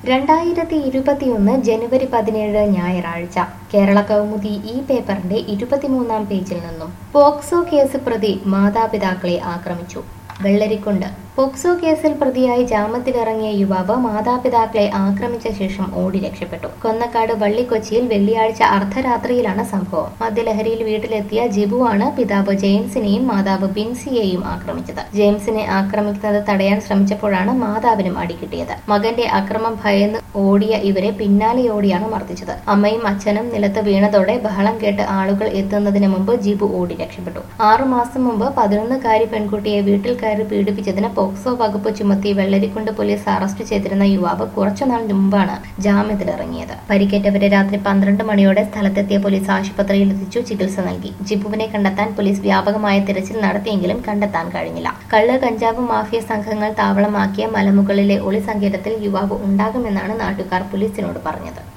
രണ്ടായിരത്തി ഇരുപത്തിയൊന്ന് ജനുവരി പതിനേഴ് ഞായറാഴ്ച കേരള കൗമുദി ഈ പേപ്പറിന്റെ ഇരുപത്തിമൂന്നാം പേജിൽ നിന്നും പോക്സോ കേസ് പ്രതി മാതാപിതാക്കളെ ആക്രമിച്ചു വെള്ളരിക്കുണ്ട് പോക്സോ കേസിൽ പ്രതിയായി ജാമ്യത്തിലിറങ്ങിയ യുവാവ് മാതാപിതാക്കളെ ആക്രമിച്ച ശേഷം ഓടി രക്ഷപ്പെട്ടു കൊന്നക്കാട് വള്ളിക്കൊച്ചിയിൽ വെള്ളിയാഴ്ച അർദ്ധരാത്രിയിലാണ് സംഭവം മദ്യലഹരിയിൽ വീട്ടിലെത്തിയ ജിബുവാണ് പിതാവ് ജെയിംസിനെയും മാതാവ് ബിൻസിയെയും ആക്രമിച്ചത് ജെയിംസിനെ ആക്രമിക്കുന്നത് തടയാൻ ശ്രമിച്ചപ്പോഴാണ് മാതാവിനും അടികിട്ടിയത് മകന്റെ അക്രമം ഭയന്ന് ഓടിയ ഇവരെ പിന്നാലെയോടിയാണ് മർദ്ദിച്ചത് അമ്മയും അച്ഛനും നിലത്ത് വീണതോടെ ബഹളം കേട്ട് ആളുകൾ എത്തുന്നതിന് മുമ്പ് ജിബു ഓടി രക്ഷപ്പെട്ടു ആറുമാസം മുമ്പ് പതിനൊന്നുകാരി പെൺകുട്ടിയെ വീട്ടിൽ കയറി പീഡിപ്പിച്ചതിന് പോക്സോ വകുപ്പ് ചുമത്തി വെള്ളരിക്കുണ്ട് പോലീസ് അറസ്റ്റ് ചെയ്തിരുന്ന യുവാവ് കുറച്ചുനാൾ മുമ്പാണ് ജാമ്യത്തിലിറങ്ങിയത് പരിക്കേറ്റവരെ രാത്രി പന്ത്രണ്ട് മണിയോടെ സ്ഥലത്തെത്തിയ പോലീസ് ആശുപത്രിയിൽ എത്തിച്ചു ചികിത്സ നൽകി ജിബുവിനെ കണ്ടെത്താൻ പോലീസ് വ്യാപകമായ തിരച്ചിൽ നടത്തിയെങ്കിലും കണ്ടെത്താൻ കഴിഞ്ഞില്ല കള്ള് കഞ്ചാവ് മാഫിയ സംഘങ്ങൾ താവളമാക്കിയ മലമുകളിലെ ഒളി സങ്കേതത്തിൽ യുവാവ് ഉണ്ടാകുമെന്നാണ് നാട്ടുകാർ പോലീസിനോട് പറഞ്ഞത്